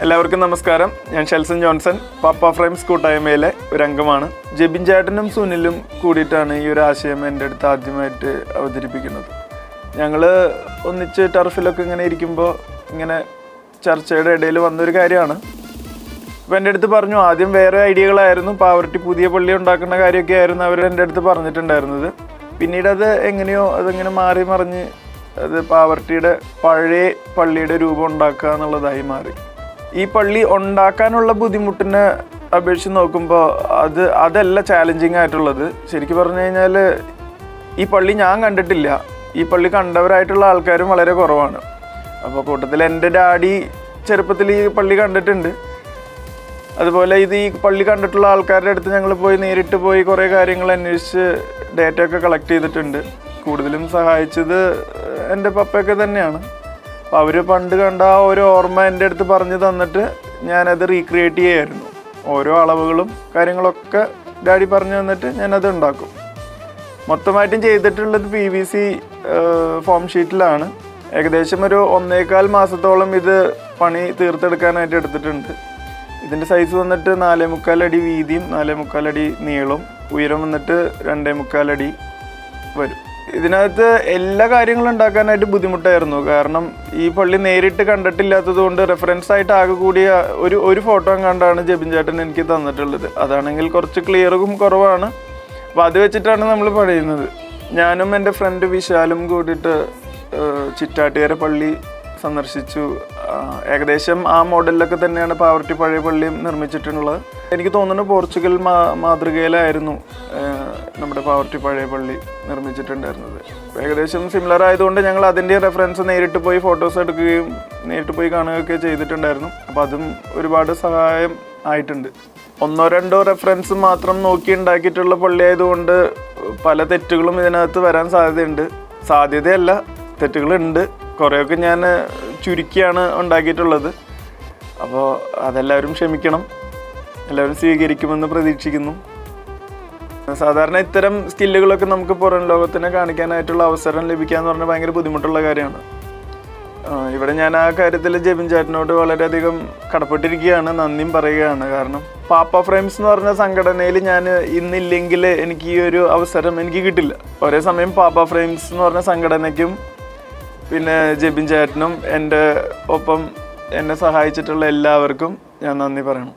എല്ലാവർക്കും നമസ്കാരം ഞാൻ ഷെൽസൺ ജോൺസൺ പാപ്പ ഫ്രെയിംസ് കൂട്ടായ്മയിലെ ഒരു അംഗമാണ് ജെബിൻ ചേട്ടനും സുനിലും കൂടിയിട്ടാണ് ഈ ഒരു ആശയം എൻ്റെ അടുത്ത് ആദ്യമായിട്ട് അവതരിപ്പിക്കുന്നത് ഞങ്ങൾ ഒന്നിച്ച് ടർഫിലൊക്കെ ഇങ്ങനെ ഇരിക്കുമ്പോൾ ഇങ്ങനെ ചർച്ചയുടെ ഇടയിൽ വന്നൊരു കാര്യമാണ് അപ്പോൾ എൻ്റെ അടുത്ത് പറഞ്ഞു ആദ്യം വേറെ ഐഡിയകളായിരുന്നു പാവർട്ടി പുതിയ പള്ളി ഉണ്ടാക്കുന്ന കാര്യമൊക്കെ ആയിരുന്നു അവർ എൻ്റെ അടുത്ത് പറഞ്ഞിട്ടുണ്ടായിരുന്നത് പിന്നീട് അത് എങ്ങനെയോ അതിങ്ങനെ മാറി മറിഞ്ഞ് അത് പാവർട്ടിയുടെ പഴയ പള്ളിയുടെ രൂപം ഉണ്ടാക്കുക എന്നുള്ളതായി മാറി ഈ പള്ളി ഉണ്ടാക്കാനുള്ള ബുദ്ധിമുട്ടിനെ അപേക്ഷിച്ച് നോക്കുമ്പോൾ അത് അതല്ല ചാലഞ്ചിങ് ആയിട്ടുള്ളത് ശരിക്കും പറഞ്ഞു കഴിഞ്ഞാൽ ഈ പള്ളി ഞാൻ കണ്ടിട്ടില്ല ഈ പള്ളി കണ്ടവരായിട്ടുള്ള ആൾക്കാരും വളരെ കുറവാണ് അപ്പോൾ കൂട്ടത്തിൽ എൻ്റെ ഡാഡി ചെറുപ്പത്തിൽ ഈ പള്ളി കണ്ടിട്ടുണ്ട് അതുപോലെ ഇത് ഈ പള്ളി കണ്ടിട്ടുള്ള ആൾക്കാരുടെ അടുത്ത് ഞങ്ങൾ പോയി നേരിട്ട് പോയി കുറേ കാര്യങ്ങൾ അന്വേഷിച്ച് ഡേറ്റ ഒക്കെ കളക്ട് ചെയ്തിട്ടുണ്ട് കൂടുതലും സഹായിച്ചത് എൻ്റെ പപ്പയൊക്കെ തന്നെയാണ് അപ്പോൾ അവർ പണ്ട് കണ്ട ആ ഒരു ഓർമ്മ എൻ്റെ അടുത്ത് പറഞ്ഞു തന്നിട്ട് ഞാനത് റീക്രിയേറ്റ് ചെയ്യായിരുന്നു ഓരോ അളവുകളും കാര്യങ്ങളൊക്കെ ഡാഡി പറഞ്ഞു തന്നിട്ട് ഞാനത് ഉണ്ടാക്കും മൊത്തമായിട്ടും ചെയ്തിട്ടുള്ളത് പി വി സി ഫോം ഷീറ്റിലാണ് ഏകദേശം ഒരു ഒന്നേകാൽ മാസത്തോളം ഇത് പണി തീർത്തെടുക്കാനായിട്ട് എടുത്തിട്ടുണ്ട് ഇതിൻ്റെ സൈസ് വന്നിട്ട് നാലേ മുക്കാൽ അടി വീതിയും നാലേ മുക്കാൽ അടി നീളവും ഉയരം വന്നിട്ട് രണ്ടേ മുക്കാൽ അടി വരും ഇതിനകത്ത് എല്ലാ കാര്യങ്ങളും ഉണ്ടാക്കാനായിട്ട് ബുദ്ധിമുട്ടായിരുന്നു കാരണം ഈ പള്ളി നേരിട്ട് കണ്ടിട്ടില്ലാത്തത് കൊണ്ട് റെഫറൻസ് ആയിട്ട് ആകെ കൂടിയ ഒരു ഒരു ഫോട്ടോ കണ്ടാണ് ജബിൻ ചേട്ടൻ എനിക്ക് തന്നിട്ടുള്ളത് അതാണെങ്കിൽ കുറച്ച് ക്ലിയറും കുറവാണ് അപ്പോൾ അത് വെച്ചിട്ടാണ് നമ്മൾ പണിയുന്നത് ഞാനും എൻ്റെ ഫ്രണ്ട് വിശാലും കൂടിയിട്ട് ഏഹ്, ചിറ്റാട്ടുകര പള്ളി സന്ദർശിച്ചു ആ, ഏകദേശം ആ മോഡലിലൊക്കെ തന്നെയാണ് പാവർട്ടി പഴയ പള്ളിയും നിർമ്മിച്ചിട്ടുള്ളത് എനിക്ക് തോന്നുന്നു പോർച്ചുഗൽ മാ മാതൃകയിലായിരുന്നു ഏഹ്, നമ്മുടെ പാവർട്ടി പഴയ പള്ളി നിർമ്മിച്ചിട്ടുണ്ടായിരുന്നത് ഏകദേശം സിമിലർ ആയതുകൊണ്ട് ഞങ്ങൾ അതിൻ്റെ റെഫറൻസ് നേരിട്ട് പോയി ഫോട്ടോസ് എടുക്കുകയും നേരിട്ട് പോയി കാണുകയൊക്കെ ചെയ്തിട്ടുണ്ടായിരുന്നു അപ്പോൾ അതും ഒരുപാട് സഹായം ആയിട്ടുണ്ട് ഒന്നോ രണ്ടോ റെഫറൻസ് മാത്രം നോക്കി ഉണ്ടാക്കിയിട്ടുള്ള പള്ളി ആയതുകൊണ്ട് പല തെറ്റുകളും ഇതിനകത്ത് വരാൻ സാധ്യതയുണ്ട് സാധ്യതയല്ല തെറ്റുകളുണ്ട് കുറേയൊക്കെ ഞാൻ ചുരുക്കിയാണ് ഉണ്ടാക്കിയിട്ടുള്ളത് അപ്പോൾ അതെല്ലാവരും ക്ഷമിക്കണം എല്ലാവരും സ്വീകരിക്കുമെന്ന് പ്രതീക്ഷിക്കുന്നു സാധാരണ ഇത്തരം സ്കില്ലുകളൊക്കെ നമുക്ക് പുറം ലോകത്തിനെ കാണിക്കാനായിട്ടുള്ള അവസരം ലഭിക്കുക എന്ന് പറഞ്ഞാൽ ഭയങ്കര ബുദ്ധിമുട്ടുള്ള കാര്യമാണ് ആ, ഇവിടെ ഞാൻ ആ കാര്യത്തിൽ ജെബിൻ ചേട്ടനോട് വളരെയധികം കടപ്പെട്ടിരിക്കുകയാണ് നന്ദിയും പറയുകയാണ് കാരണം പാപ്പ ഫ്രെയിംസ് എന്ന് പറഞ്ഞ സംഘടനയിൽ ഞാൻ ഇന്നില്ലെങ്കിൽ എനിക്ക് ഈ ഒരു അവസരം എനിക്ക് കിട്ടില്ല ഒരേ സമയം പാപ്പ ഫ്രെയിംസ് എന്ന് പറഞ്ഞ സംഘടനയ്ക്കും പിന്നെ ജെബിൻ ചേട്ടനും എൻ്റെ ഒപ്പം എന്നെ സഹായിച്ചിട്ടുള്ള എല്ലാവർക്കും ഞാൻ നന്ദി പറയണം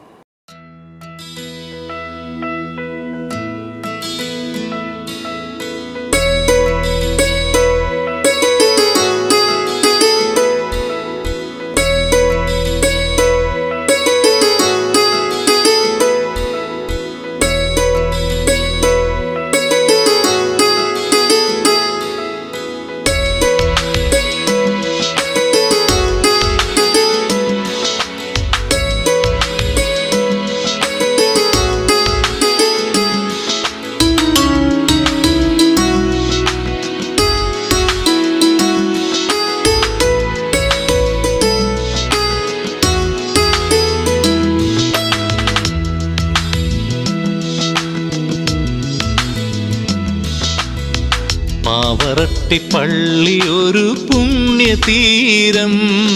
പാവറട്ടി പള്ളി ഒരു പുണ്യതീരം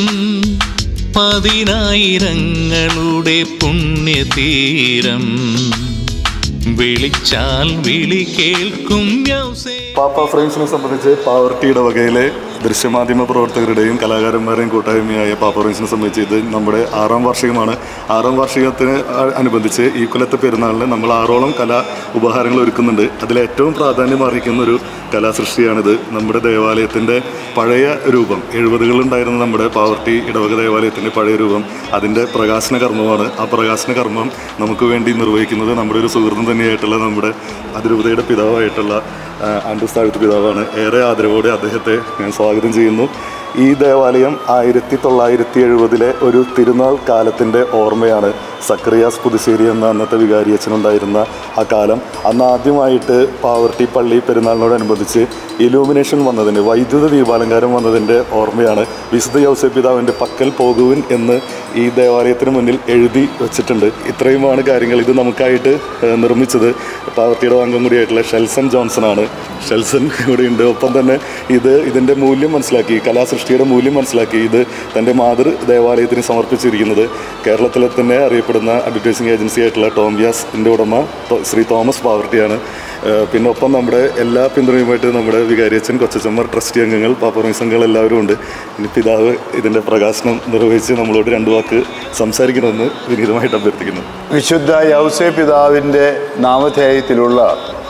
പതിനായിരങ്ങളുടെ പുണ്യതീരം വിളിച്ചാൽ വിളി കേൾക്കും വ്യാസേ പാപ്പ ഫ്രെയിംസിനെ സംബന്ധിച്ച് പാവർട്ടിയുടെ വകയിലെ ദൃശ്യമാധ്യമ പ്രവർത്തകരുടെയും കലാകാരന്മാരുടെയും കൂട്ടായ്മയായ പാപ്പ ഫ്രെയിംസിനെ സംബന്ധിച്ച് ഇത് നമ്മുടെ ആറാം വാർഷികമാണ് ആറാം വാർഷികത്തിന് അ- അനുബന്ധിച്ച് ഈ കൊല്ലത്തെ പെരുന്നാളിന് നമ്മൾ ആറോളം കലാ ഉപഹാരങ്ങൾ ഒരുക്കുന്നുണ്ട് അതിൽ ഏറ്റവും പ്രാധാന്യം അർഹിക്കുന്ന ഒരു കലാസൃഷ്ടിയാണിത് നമ്മുടെ ദേവാലയത്തിൻ്റെ പഴയ രൂപം എഴുപതുകളിലുണ്ടായിരുന്ന നമ്മുടെ പാവർട്ടി ഇടവക ദേവാലയത്തിൻ്റെ പഴയ രൂപം അതിൻ്റെ പ്രകാശന കർമ്മമാണ് ആ പ്രകാശന കർമ്മം നമുക്ക് വേണ്ടി നിർവഹിക്കുന്നത് നമ്മുടെ ഒരു സുഹൃത്തും തന്നെയായിട്ടുള്ള നമ്മുടെ അതിരൂപതയുടെ പിതാവായിട്ടുള്ള ആ, ആൻഡ്രൂസ് താഴ്ത്തു പിതാവാണ് ഏറെ ആദരവോടെ അദ്ദേഹത്തെ ഞാൻ സ്വാഗതം ചെയ്യുന്നു ഈ ദേവാലയം ആയിരത്തി തൊള്ളായിരത്തി എഴുപതിലെ ഒരു തിരുനാൾ കാലത്തിൻ്റെ ഓർമ്മയാണ് സക്രിയാസ് പുതുശ്ശേരി എന്ന അന്നത്തെ വികാരിയച്ഛനുണ്ടായിരുന്ന ആ കാലം അന്ന് ആദ്യമായിട്ട് പാവർട്ടി പള്ളി പെരുന്നാളിനോടനുബന്ധിച്ച് ഇലൂമിനേഷൻ വന്നതിൻ്റെ വൈദ്യുത ദീപാലങ്കാരം വന്നതിൻ്റെ ഓർമ്മയാണ് വിശുദ്ധ യൗസേ പിതാവിൻ്റെ പക്കൽ പോകുവിൻ എന്ന് ഈ ദേവാലയത്തിന് മുന്നിൽ എഴുതി വെച്ചിട്ടുണ്ട് ഇത്രയുമാണ് കാര്യങ്ങൾ ഇത് നമുക്കായിട്ട് ഏഹ്, നിർമ്മിച്ചത് പാവർട്ടിയുടെ അംഗം കൂടിയായിട്ടുള്ള ഷെൽസൺ ജോൺസൺ ആണ് ഷെൽസൺ ഇവിടെയുണ്ട് ഒപ്പം തന്നെ ഇത് ഇതിൻ്റെ മൂല്യം മനസ്സിലാക്കി കലാസൃഷ്ടി സൃഷ്ടിയുടെ മൂല്യം മനസ്സിലാക്കി ഇത് തൻ്റെ മാതൃ ദേവാലയത്തിന് സമർപ്പിച്ചിരിക്കുന്നത് കേരളത്തിലെ തന്നെ അറിയപ്പെടുന്ന അഡ്വർടൈസിംഗ് ഏജൻസി ആയിട്ടുള്ള ടോംബിയാസിൻ്റെ ഉടമ ടോ- ശ്രീ തോമസ് പാവർട്ടിയാണ് ഏഹ് പിന്നെ ഒപ്പം നമ്മുടെ എല്ലാ പിന്തുണയുമായിട്ട് നമ്മുടെ വികാരിയച്ഛൻ കൊച്ചച്ചമ്മർ ട്രസ്റ്റി അംഗങ്ങൾ പാപ്പറമീസ് അംഗങ്ങൾ എല്ലാവരും ഉണ്ട് ഇനി പിതാവ് ഇതിൻ്റെ പ്രകാശനം നിർവഹിച്ച് നമ്മളോട് രണ്ടു വാക്ക് സംസാരിക്കണമെന്ന് വിനീതമായിട്ട് അഭ്യർത്ഥിക്കുന്നു വിശുദ്ധ യൗസേ പിതാവിൻ്റെ നാമധേയത്തിലുള്ള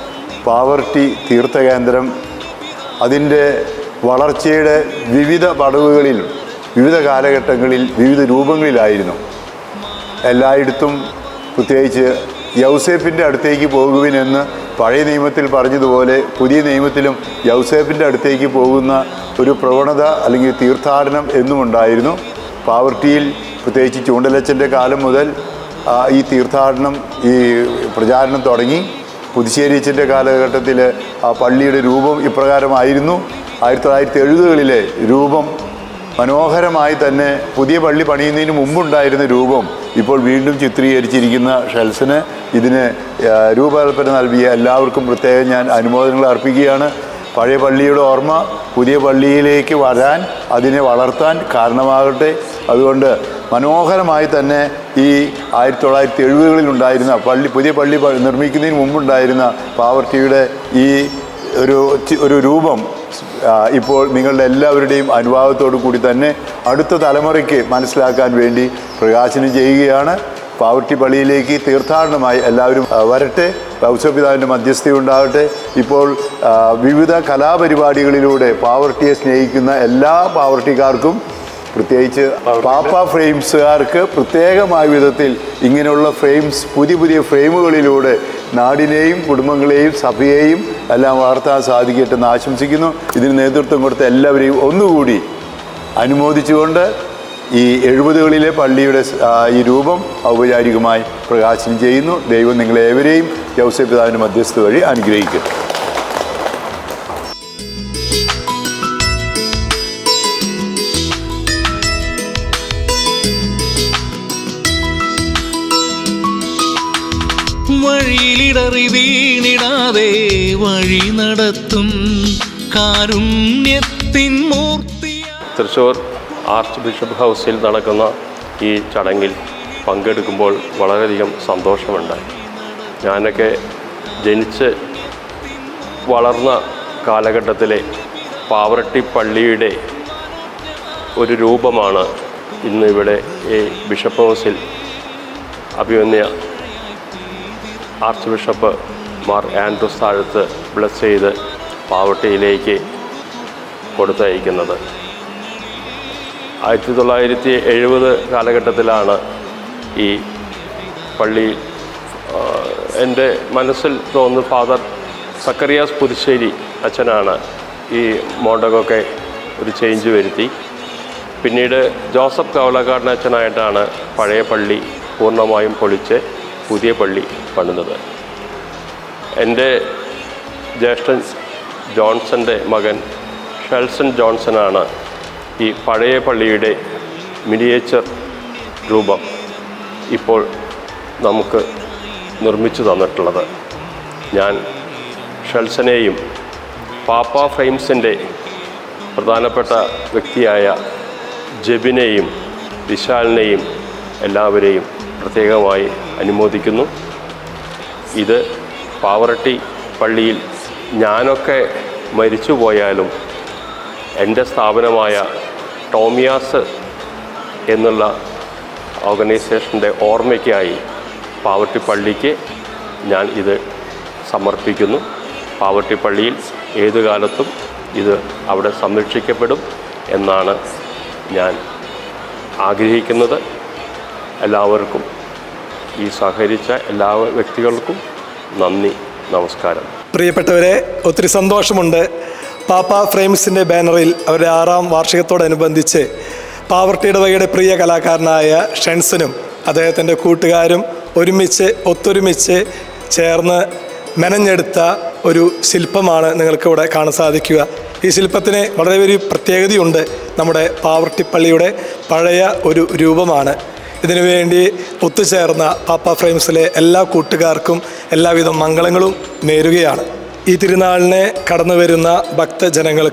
പാവർട്ടി തീർത്ഥകേന്ദ്രം അതിൻ്റെ വളർച്ചയുടെ വിവിധ പടവുകളിൽ വിവിധ കാലഘട്ടങ്ങളിൽ വിവിധ രൂപങ്ങളിലായിരുന്നു എല്ലായിടത്തും പ്രത്യേകിച്ച് യൗസേപ്പിൻ്റെ അടുത്തേക്ക് പോകുവിനെന്ന് പഴയ നിയമത്തിൽ പറഞ്ഞതുപോലെ പുതിയ നിയമത്തിലും യൗസേപ്പിൻ്റെ അടുത്തേക്ക് പോകുന്ന ഒരു പ്രവണത അല്ലെങ്കിൽ തീർത്ഥാടനം എന്നും ഉണ്ടായിരുന്നു പാവർട്ടിയിൽ പ്രത്യേകിച്ച് ചൂണ്ടലച്ചൻ്റെ കാലം മുതൽ ആ, ഈ തീർത്ഥാടനം ഈ പ്രചാരണം തുടങ്ങി പുതുശ്ശേരിയച്ചൻ്റെ കാലഘട്ടത്തിൽ ആ പള്ളിയുടെ രൂപം ഇപ്രകാരമായിരുന്നു ആയിരത്തി തൊള്ളായിരത്തി എഴുപതുകളിലെ രൂപം മനോഹരമായി തന്നെ പുതിയ പള്ളി പണിയുന്നതിന് മുമ്പുണ്ടായിരുന്ന രൂപം ഇപ്പോൾ വീണ്ടും ചിത്രീകരിച്ചിരിക്കുന്ന ഷെൽസിന് ഇതിന് ആ, രൂപകൽപ്പന നൽകിയ എല്ലാവർക്കും പ്രത്യേകം ഞാൻ അനുമോദനങ്ങൾ അർപ്പിക്കുകയാണ് പഴയ പള്ളിയുടെ ഓർമ്മ പുതിയ പള്ളിയിലേക്ക് വരാൻ അതിനെ വളർത്താൻ കാരണമാകട്ടെ അതുകൊണ്ട് മനോഹരമായി തന്നെ ഈ ആയിരത്തി തൊള്ളായിരത്തി എഴുപതുകളിൽ ഉണ്ടായിരുന്ന പള്ളി പുതിയ പള്ളി പ- നിർമ്മിക്കുന്നതിന് മുമ്പുണ്ടായിരുന്ന പാവർട്ടിയുടെ ഈ ഒരു ചി- ഒരു രൂപം ആ, ഇപ്പോൾ നിങ്ങളുടെ എല്ലാവരുടെയും അനുഭാവത്തോടു കൂടി തന്നെ അടുത്ത തലമുറയ്ക്ക് മനസ്സിലാക്കാൻ വേണ്ടി പ്രകാശനം ചെയ്യുകയാണ് പാവർട്ടി പള്ളിയിലേക്ക് തീർത്ഥാടനമായി എല്ലാവരും ആ, വരട്ടെ ഔസപിതാവിൻ്റെ മധ്യസ്ഥ ഉണ്ടാകട്ടെ ഇപ്പോൾ ആ, വിവിധ കലാപരിപാടികളിലൂടെ പാവർട്ടിയെ സ്നേഹിക്കുന്ന എല്ലാ പാവർട്ടിക്കാർക്കും പ്രത്യേകിച്ച് പാപ്പ ഫ്രെയിംസുകാർക്ക് പ്രത്യേകമായ വിധത്തിൽ ഇങ്ങനെയുള്ള ഫ്രെയിംസ് പുതിയ പുതിയ ഫ്രെയിമുകളിലൂടെ നാടിനെയും കുടുംബങ്ങളെയും സഭയെയും എല്ലാം വളർത്താൻ സാധിക്കട്ടെ എന്ന് ആശംസിക്കുന്നു ഇതിന് നേതൃത്വം കൊടുത്ത എല്ലാവരെയും ഒന്നുകൂടി അനുമോദിച്ചുകൊണ്ട് ഈ എഴുപതുകളിലെ പള്ളിയുടെ സ്- ആ, ഈ രൂപം ഔപചാരികമായി പ്രകാശനം ചെയ്യുന്നു ദൈവം നിങ്ങളേവരെയും യൗസപിതാവിൻ്റെ മധ്യസ്ഥ വഴി അനുഗ്രഹിക്കട്ടെ വഴിയിലിടറി വീണിടാതെ വഴി നടത്തും കാരുണ്യത്തിൻ മൂർത്തിയ തൃശ്ശൂർ ആർച്ച് ബിഷപ്പ് ഹൗസിൽ നടക്കുന്ന ഈ ചടങ്ങിൽ പങ്കെടുക്കുമ്പോൾ വളരെയധികം സന്തോഷമുണ്ടായി ഞാനൊക്കെ ജനിച്ച് വളർന്ന കാലഘട്ടത്തിലെ പാവറട്ടി പള്ളിയുടെ ഒരു രൂപമാണ് ഇന്ന് ഇവിടെ ഈ ബിഷപ്പ് ഹൗസിൽ അഭിമന്യ archbishop Mar Andrews Thazhath bless ചെയ്ത് പാവട്ടിയിലേക്ക് കൊടുത്തയക്കുന്നത് ആയിരത്തി തൊള്ളായിരത്തി എഴുപത് കാലഘട്ടത്തിലാണ് ഈ പള്ളി ആ, എൻ്റെ മനസ്സിൽ തോന്നുന്നു ഫാദർ സക്കറിയാസ് പുതുശ്ശേരി അച്ഛനാണ് ഈ മോണ്ടകൊക്കെ ഒരു ചേഞ്ച് വരുത്തി പിന്നീട് ജോസഫ് കവലക്കാടൻ അച്ഛനായിട്ടാണ് പഴയ പള്ളി പൂർണ്ണമായും പൊളിച്ച് പുതിയ പള്ളി പണിതത് എൻ്റെ ജ്യേഷ്ഠൻ ജോൺസൻ്റെ മകൻ ഷെൽസൺ ജോൺസനാണ് ഈ പഴയ പള്ളിയുടെ മിനിയേച്ചർ രൂപം ഇപ്പോൾ നമുക്ക് നിർമ്മിച്ചു തന്നിട്ടുള്ളത് ഞാൻ ഷെൽസനെയും പാപ്പ ഫ്രെയിംസിൻ്റെ പ്രധാനപ്പെട്ട വ്യക്തിയായ ജെബിനെയും വിശാലിനെയും എല്ലാവരെയും പ്രത്യേകമായി അനുമോദിക്കുന്നു ഇത് പാവറട്ടി പള്ളിയിൽ ഞാനൊക്കെ മരിച്ചു പോയാലും എൻ്റെ സ്ഥാപനമായ ടോമിയാസ് എന്നുള്ള ഓർഗനൈസേഷൻ്റെ ഓർമ്മയ്ക്കായി പാവറട്ടി പള്ളിക്ക് ഞാൻ ഇത് സമർപ്പിക്കുന്നു പാവറട്ടി പള്ളിയിൽ ഏതു കാലത്തും ഇത് അവിടെ സംരക്ഷിക്കപ്പെടും എന്നാണ് ഞാൻ ആഗ്രഹിക്കുന്നത് എല്ലാവർക്കും ഈ സഹകരിച്ച എല്ലാ വ്യക്തികൾക്കും നന്ദി നമസ്കാരം പ്രിയപ്പെട്ടവരെ ഒത്തിരി സന്തോഷമുണ്ട് പാപ്പ ഫ്രെയിംസിൻ്റെ ബാനറിൽ അവരുടെ ആറാം വാർഷികത്തോടനുബന്ധിച്ച് പാവർട്ടിയുടെ വകയുടെ പ്രിയ കലാകാരനായ ഷെൻസനും അദ്ദേഹത്തിൻ്റെ കൂട്ടുകാരും ഒരുമിച്ച് ഒത്തൊരുമിച്ച് ചേർന്ന് മെനഞ്ഞെടുത്ത ഒരു ശില്പമാണ് നിങ്ങൾക്കിവിടെ കാണാൻ സാധിക്കുക ഈ ശില്പത്തിന് വളരെ ഒരു പ്രത്യേകതയുണ്ട് നമ്മുടെ പാവർട്ടിപ്പള്ളിയുടെ പഴയ ഒരു രൂപമാണ് ഇതിനുവേണ്ടി ഒത്തുചേർന്ന പാപ്പ ഫ്രെയിംസിലെ എല്ലാ കൂട്ടുകാർക്കും എല്ലാവിധ മംഗളങ്ങളും നേരുകയാണ് ഈ തിരുനാളിനെ കടന്നു വരുന്ന ഭക്തജനങ്ങൾക്ക്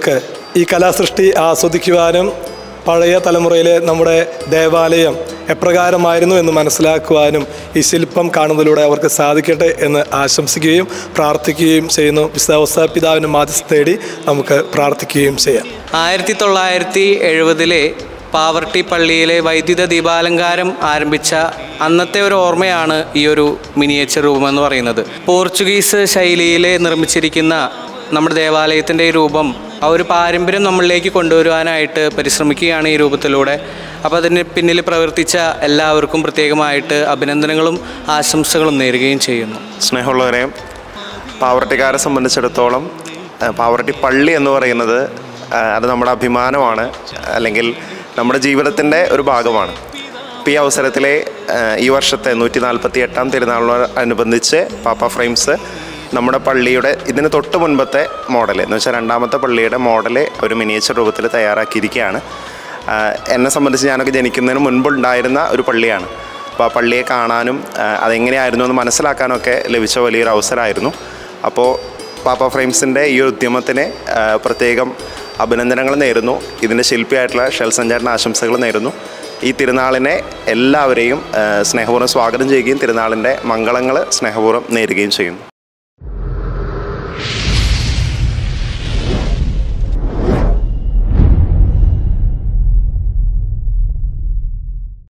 ഈ കലാസൃഷ്ടി ആസ്വദിക്കുവാനും പഴയ തലമുറയിലെ നമ്മുടെ ദേവാലയം എപ്രകാരമായിരുന്നു എന്ന് മനസ്സിലാക്കുവാനും ഈ ശില്പം കാണുന്നതിലൂടെ അവർക്ക് സാധിക്കട്ടെ എന്ന് ആശംസിക്കുകയും പ്രാർത്ഥിക്കുകയും ചെയ്യുന്നു വിശുദ്ധ പിതാവിന് മാധ്യസ്ഥ തേടി നമുക്ക് പ്രാർത്ഥിക്കുകയും ചെയ്യാം ആയിരത്തി തൊള്ളായിരത്തി എഴുപതിലെ പാവർട്ടി പള്ളിയിലെ വൈദ്യുത ദീപാലങ്കാരം ആരംഭിച്ച അന്നത്തെ ഒരു ഓർമ്മയാണ് ഈ ഒരു മിനിയേച്ചർ രൂപം എന്ന് പറയുന്നത് പോർച്ചുഗീസ് ശൈലിയിൽ നിർമ്മിച്ചിരിക്കുന്ന നമ്മുടെ ദേവാലയത്തിൻ്റെ ഈ രൂപം ആ ഒരു പാരമ്പര്യം നമ്മളിലേക്ക് കൊണ്ടുവരുവാനായിട്ട് പരിശ്രമിക്കുകയാണ് ഈ രൂപത്തിലൂടെ അപ്പോൾ അതിന് പിന്നിൽ പ്രവർത്തിച്ച എല്ലാവർക്കും പ്രത്യേകമായിട്ട് അഭിനന്ദനങ്ങളും ആശംസകളും നേരുകയും ചെയ്യുന്നു സ്നേഹമുള്ളവരെ പാവർട്ടിക്കാരെ സംബന്ധിച്ചിടത്തോളം ആ, പാവർട്ടി പള്ളി എന്ന് പറയുന്നത് ആ, അത് നമ്മുടെ അഭിമാനമാണ് അല്ലെങ്കിൽ നമ്മുടെ ജീവിതത്തിൻ്റെ ഒരു ഭാഗമാണ് ഇപ്പോൾ ഈ അവസരത്തിലെ ആ, ഈ വർഷത്തെ നൂറ്റി നാൽപ്പത്തി എട്ടാം തിരുനാളിനോടനുബന്ധിച്ച് പാപ്പ ഫ്രെയിംസ് നമ്മുടെ പള്ളിയുടെ ഇതിന് തൊട്ട് മുൻപത്തെ മോഡൽ എന്ന് വെച്ചാൽ രണ്ടാമത്തെ പള്ളിയുടെ മോഡൽ ഒരു മിനിയേച്ചർ രൂപത്തിൽ തയ്യാറാക്കിയിരിക്കുകയാണ് ആ, എന്നെ സംബന്ധിച്ച് ഞാനൊക്കെ ജനിക്കുന്നതിന് മുൻപുണ്ടായിരുന്ന ഒരു പള്ളിയാണ് അപ്പോൾ ആ പള്ളിയെ കാണാനും ആ, അതെങ്ങനെയായിരുന്നു എന്ന് മനസ്സിലാക്കാനൊക്കെ ലഭിച്ച വലിയൊരു അവസരമായിരുന്നു അപ്പോൾ പാപ്പ ഫ്രെയിംസിൻ്റെ ഈ ഒരു ഉദ്യമത്തിന് ആ, പ്രത്യേകം അഭിനന്ദനങ്ങൾ നേരുന്നു ഇതിൻ്റെ ശില്പിയായിട്ടുള്ള ഷെൽ സഞ്ചാരന ആശംസകൾ നേരുന്നു ഈ തിരുനാളിനെ എല്ലാവരെയും ആ, സ്നേഹപൂർവ്വം സ്വാഗതം ചെയ്യുകയും തിരുനാളിൻ്റെ മംഗളങ്ങൾ സ്നേഹപൂർവ്വം നേരുകയും ചെയ്യുന്നു